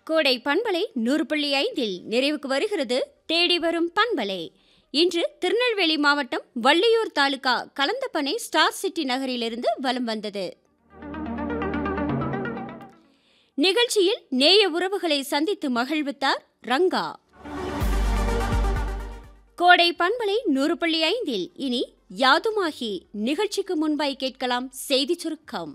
கோடை பண்பலை நூறு புள்ளி ஐந்தில் நிறைவுக்கு வருகிறது தேடி வரும் பண்பலை இன்று திருநெல்வேலி மாவட்டம் வள்ளியூர் தாலுகா கலந்தப்பனை ஸ்டார் சிட்டி நகரிலிருந்து வலம் வந்தது நிகழ்ச்சியில் நேய உறவுகளை சந்தித்து மகிழ்வித்தார் ரங்கா கோடை பண்பலை நூறு புள்ளி ஐந்தில் இனி யாதுமாகி நிகழ்ச்சிக்கு முன்பாய் கேட்கலாம் செய்தி சுருக்கம்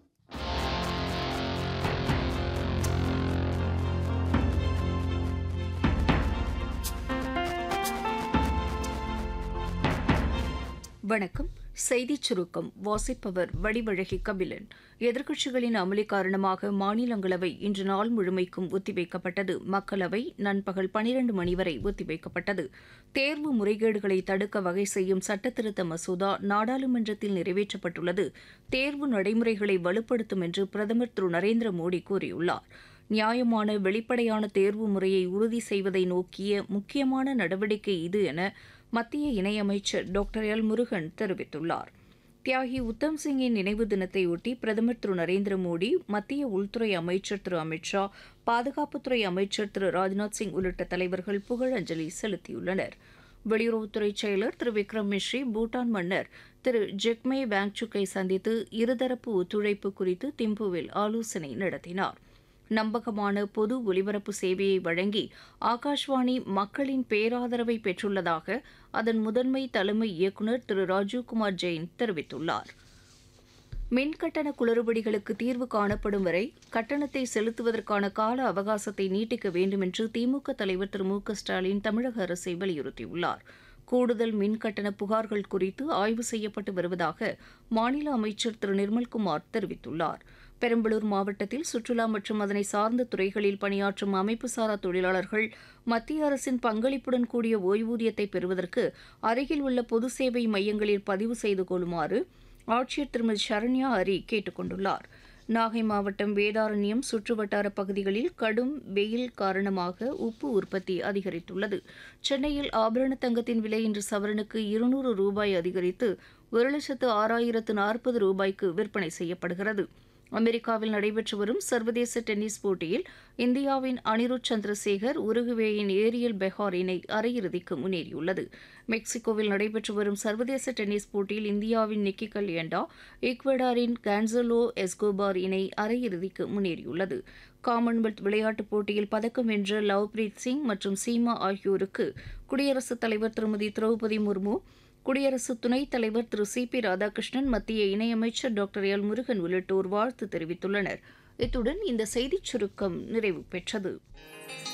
வணக்கம் செய்திச் சுருக்கம் வாசிப்பவர் வடிவழகி கபிலன் எதிர்க்கட்சிகளின் அமளி காரணமாக மாநிலங்களவை இன்று நாள் முழுமைக்கும் ஒத்திவைக்கப்பட்டது மக்களவை நண்பகல் பனிரண்டு மணி வரை ஒத்திவைக்கப்பட்டது தேர்வு முறைகேடுகளை தடுக்க வகை செய்யும் சட்டத்திருத்த மசோதா நாடாளுமன்றத்தில் நிறைவேற்றப்பட்டுள்ளது தேர்வு நடைமுறைகளை வலுப்படுத்தும் என்று பிரதமர் திரு நரேந்திர மோடி கூறியுள்ளார் நியாயமான வெளிப்படையான தேர்வு முறையை உறுதி செய்வதை நோக்கிய முக்கியமான நடவடிக்கை இது என மத்திய இணையமைச்சர் டாக்டர் எல் முருகன் தெரிவித்துள்ளார் தியாகி உத்தம் சிங்கின் நினைவு தினத்தையொட்டி பிரதமர் திரு நரேந்திர மோடி மத்திய உள்துறை அமைச்சர் திரு அமித்ஷா பாதுகாப்புத்துறை அமைச்சர் திரு ராஜ்நாத் சிங் உள்ளிட்ட தலைவர்கள் புகழஞ்சலி செலுத்தியுள்ளனர் வெளியுறவுத்துறை செயலர் திரு விக்ரம் மிஸ்ரி பூட்டான் மன்னர் திரு ஜெக்மே வாங்சுக்கை சந்தித்து இருதரப்பு ஒத்துழைப்பு குறித்து திம்புவில் ஆலோசனை நடத்தினார் நம்பகமான பொது ஒலிபரப்பு சேவையை வழங்கி ஆகாஷ்வாணி மக்களின் பேராதரவை பெற்றுள்ளதாக அதன் முதன்மை தலைமை இயக்குநர் திரு ராஜீவ்குமார் ஜெயின் தெரிவித்துள்ளார் மின்கட்டண குளறுபடிகளுக்கு தீர்வு காணப்படும் வரை கட்டணத்தை செலுத்துவதற்கான கால அவகாசத்தை நீட்டிக்க வேண்டும் என்று திமுக தலைவர் திரு மு க ஸ்டாலின் தமிழக அரசை வலியுறுத்தியுள்ளார் கூடுதல் மின்கட்டண புகார்கள் குறித்து ஆய்வு செய்யப்பட்டு வருவதாக மாநில அமைச்சர் திரு நிர்மல்குமார் தெரிவித்துள்ளார் பெரம்பலூர் மாவட்டத்தில் சுற்றுலா மற்றும் அதனை சார்ந்த துறைகளில் பணியாற்றும் அமைப்புசாரா தொழிலாளர்கள் மத்திய அரசின் பங்களிப்புடன் கூடிய ஓய்வூதியத்தை பெறுவதற்கு அருகில் உள்ள பொது சேவை மையங்களில் பதிவு செய்து கொள்ளுமாறு ஆட்சியர் திருமதி சரண்யா அரி கேட்டுக் கொண்டுள்ளார் நாகை மாவட்டம் வேதாரண்யம் சுற்றுவட்டார பகுதிகளில் கடும் வெயில் காரணமாக உப்பு உற்பத்தி அதிகரித்துள்ளது சென்னையில் ஆபரண தங்கத்தின் விலை இன்று சவரனுக்கு இருநூறு ரூபாய் அதிகரித்து ஒரு லட்சத்து ஆறாயிரத்து நாற்பது ரூபாய்க்கு விற்பனை செய்யப்படுகிறது அமெரிக்காவில் நடைபெற்று வரும் சர்வதேச டென்னிஸ் போட்டியில் இந்தியாவின் அனிருத் சந்திரசேகர் உருகுவேயின் ஏரியல் பெஹார் இணை அரையிறுதிக்கு முன்னேறியுள்ளது மெக்சிகோவில் நடைபெற்று வரும் சர்வதேச டென்னிஸ் போட்டியில் இந்தியாவின் நிக்கி கல்யண்டா ஈக்வடாரின் கான்சலோ எஸ்கோபார் இணை அரையிறுதிக்கு முன்னேறியுள்ளது காமன்வெல்த் விளையாட்டுப் போட்டியில் பதக்கம் வென்ற லவ்பிரீத் சிங் மற்றும் சீமா ஆகியோருக்கு குடியரசுத் தலைவர் திருமதி திரௌபதி முர்மு குடியரசு துணைத் தலைவர் திரு சி பி ராதாகிருஷ்ணன் மத்திய இணையமைச்சர் டாக்டர் எல் முருகன் உள்ளிட்டோர் வாழ்த்து தெரிவித்துள்ளனர் இத்துடன் இந்த செய்திச் சுருக்கம் நிறைவு பெற்றது